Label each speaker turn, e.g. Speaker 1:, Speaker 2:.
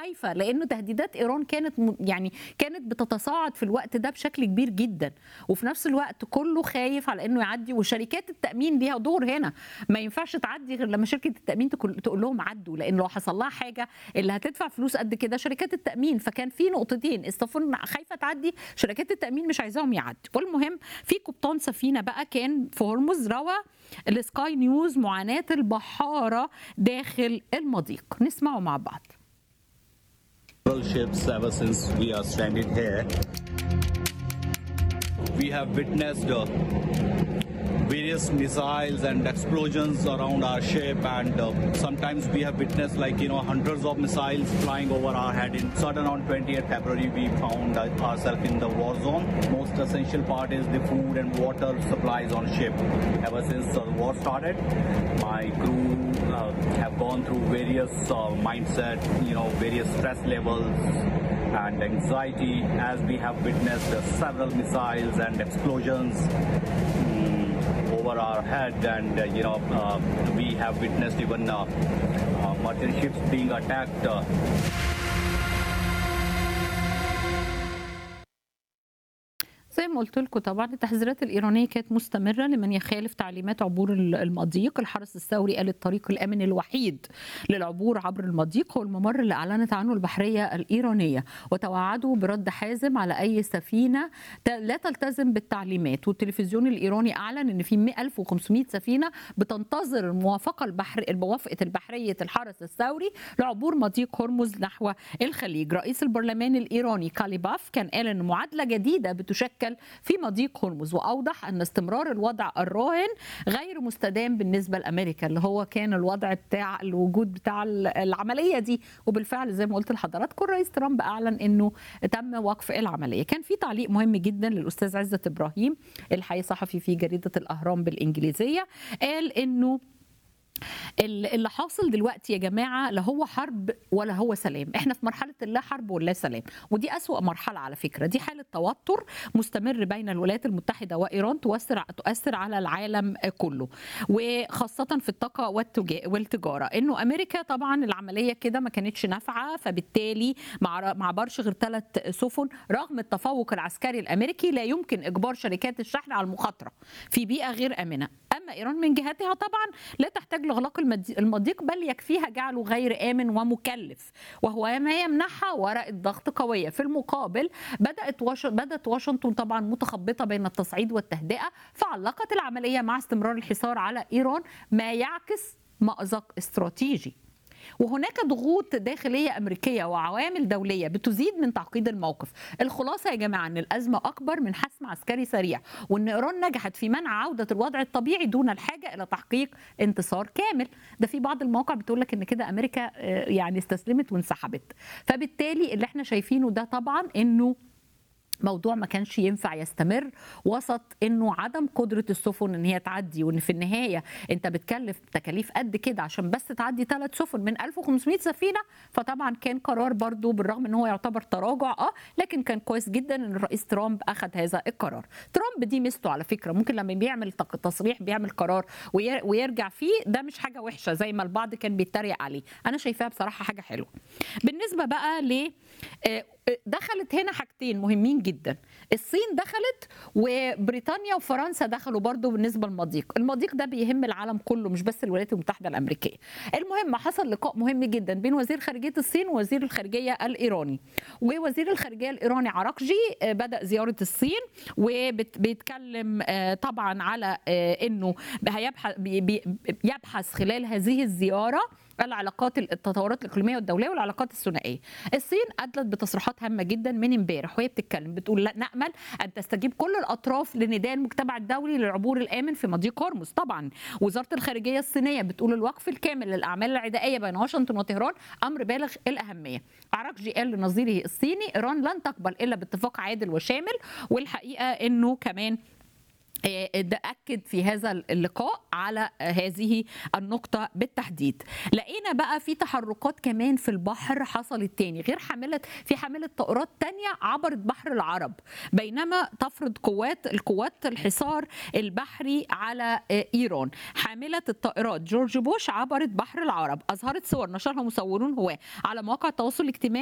Speaker 1: خايفه لانه تهديدات ايران كانت م- يعني كانت بتتصاعد في الوقت ده بشكل كبير جدا وفي نفس الوقت كله خايف على انه يعدي وشركات التامين ليها دور هنا ما ينفعش تعدي غير لما شركه التامين تقول تقول لهم عدوا لان لو حصل لها حاجه اللي هتدفع فلوس قد كده شركات التامين فكان في نقطتين السفن خايفه تعدي شركات التامين مش عايزاهم يعدي والمهم في قبطان سفينه بقى كان في هرمز روى السكاي نيوز معاناه البحاره داخل المضيق نسمعه مع بعض
Speaker 2: several ships ever since we are stranded here. We have witnessed uh, various missiles and explosions around our ship, and uh, sometimes we have witnessed like you know hundreds of missiles flying over our head. In sudden on 20th February, we found uh, ourselves in the war zone. Most essential part is the food and water supplies on ship. Ever since uh, the war started, my crew uh, have gone through various uh, mindset, you know, various stress levels and anxiety as we have witnessed uh, several missiles and explosions mm, over our head and uh, you know uh, we have witnessed even uh, uh, merchant ships being attacked uh,
Speaker 1: زي ما قلت لكم طبعا التحذيرات الايرانيه كانت مستمره لمن يخالف تعليمات عبور المضيق الحرس الثوري قال الطريق الامن الوحيد للعبور عبر المضيق هو الممر اللي اعلنت عنه البحريه الايرانيه وتوعدوا برد حازم على اي سفينه ت- لا تلتزم بالتعليمات والتلفزيون الايراني اعلن ان في 1500 سفينه بتنتظر الموافقه البحر موافقه البحريه الحرس الثوري لعبور مضيق هرمز نحو الخليج رئيس البرلمان الايراني كاليباف كان قال ان معادله جديده بتشكل في مضيق هرمز واوضح ان استمرار الوضع الراهن غير مستدام بالنسبه لامريكا اللي هو كان الوضع بتاع الوجود بتاع العمليه دي وبالفعل زي ما قلت لحضراتكم الرئيس ترامب اعلن انه تم وقف العمليه كان في تعليق مهم جدا للاستاذ عزت ابراهيم الحقيقي صحفي في جريده الاهرام بالانجليزيه قال انه ال- اللي حاصل دلوقتي يا جماعه لا هو حرب ولا هو سلام احنا في مرحله لا حرب ولا سلام ودي اسوا مرحله على فكره دي حاله توتر مستمر بين الولايات المتحده وايران تؤثر تؤثر على العالم كله وخاصه في الطاقه والتجا- والتجاره انه امريكا طبعا العمليه كده ما كانتش نافعه فبالتالي ما ما عبرش غير ثلاث سفن رغم التفوق العسكري الامريكي لا يمكن اجبار شركات الشحن على المخاطره في بيئه غير امنه اما ايران من جهتها طبعا لا تحتاج لاغلاق المد- المضيق بل يكفيها جعله غير امن ومكلف وهو ما يمنحها ورقه ضغط قويه في المقابل بدات وش... بدات واشنطن طبعا متخبطه بين التصعيد والتهدئه فعلقت العمليه مع استمرار الحصار على ايران ما يعكس مأزق استراتيجي وهناك ضغوط داخليه امريكيه وعوامل دوليه بتزيد من تعقيد الموقف الخلاصه يا جماعه ان الازمه اكبر من حسم عسكري سريع وان ايران نجحت في منع عوده الوضع الطبيعي دون الحاجه الى تحقيق انتصار كامل ده في بعض المواقع بتقول لك ان كده امريكا آه، يعني استسلمت وانسحبت فبالتالي اللي احنا شايفينه ده طبعا انه موضوع ما كانش ينفع يستمر وسط انه عدم قدره السفن ان هي تعدي وان في النهايه انت بتكلف تكاليف قد كده عشان بس تعدي ثلاث سفن من 1500 سفينه فطبعا كان قرار برضو بالرغم ان هو يعتبر تراجع اه لكن كان كويس جدا ان الرئيس ترامب اخذ هذا القرار ترامب دي ميزته على فكره ممكن لما بيعمل تق- تصريح بيعمل قرار وير- ويرجع فيه ده مش حاجه وحشه زي ما البعض كان بيتريق عليه انا شايفاها بصراحه حاجه حلوه بالنسبه بقى ل آه، دخلت هنا حاجتين مهمين جدا الصين دخلت وبريطانيا وفرنسا دخلوا برضو بالنسبه للمضيق المضيق ده بيهم العالم كله مش بس الولايات المتحده الامريكيه المهم حصل لقاء مهم جدا بين وزير خارجيه الصين ووزير الخارجيه الايراني ووزير الخارجيه الايراني عراقجي آه، بدا زياره الصين وبيتكلم طبعا على آه، انه هيبحث بي- بي- يبحث خلال هذه الزياره العلاقات التطورات الاقليميه والدوليه والعلاقات الثنائيه. الصين ادلت بتصريحات هامه جدا من امبارح وهي بتتكلم بتقول لا نامل ان تستجيب كل الاطراف لنداء المجتمع الدولي للعبور الامن في مضيق هرمز طبعا. وزاره الخارجيه الصينيه بتقول الوقف الكامل للاعمال العدائيه بين واشنطن وطهران امر بالغ الاهميه. عراقجي قال لنظيره الصيني ايران لن تقبل الا باتفاق عادل وشامل والحقيقه انه كمان ده اكد في هذا اللقاء على هذه النقطه بالتحديد لقينا بقى في تحركات كمان في البحر حصلت تاني غير حامله في حامله طائرات تانية عبرت بحر العرب بينما تفرض قوات القوات الحصار البحري على ايران حامله الطائرات جورج بوش عبرت بحر العرب اظهرت صور نشرها مصورون هواه على مواقع التواصل الاجتماعي